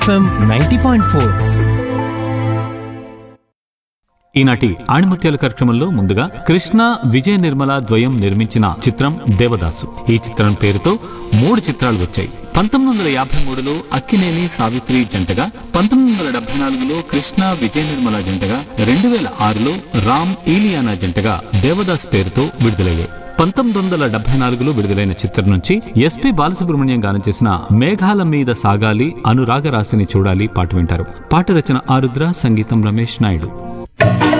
FM ninety point four ఈనాటి ఆణిముత్యాల కార్యక్రమంలో ముందుగా కృష్ణ విజయ నిర్మల ద్వయం నిర్మించిన చిత్రం దేవదాసు ఈ చిత్రం పేరుతో మూడు చిత్రాలు వచ్చాయి పంతొమ్మిది వందల యాభై మూడులో అక్కినేని సావిత్రి జంటగా పంతొమ్మిది వందల డెబ్బై నాలుగులో కృష్ణ విజయ నిర్మల జంటగా రెండు వేల ఆరులో రామ్ ఈలియానా జంటగా దేవదాస్ పేరుతో విడుదలయ్యాయి పంతొమ్మిది వందల డెబ్బై నాలుగులో విడుదలైన చిత్రం నుంచి ఎస్పి బాలసుబ్రహ్మణ్యం గానం చేసిన మేఘాల మీద సాగాలి అనురాగ రాశిని చూడాలి పాట వింటారు పాట రచన ఆరుద్ర సంగీతం రమేష్ నాయుడు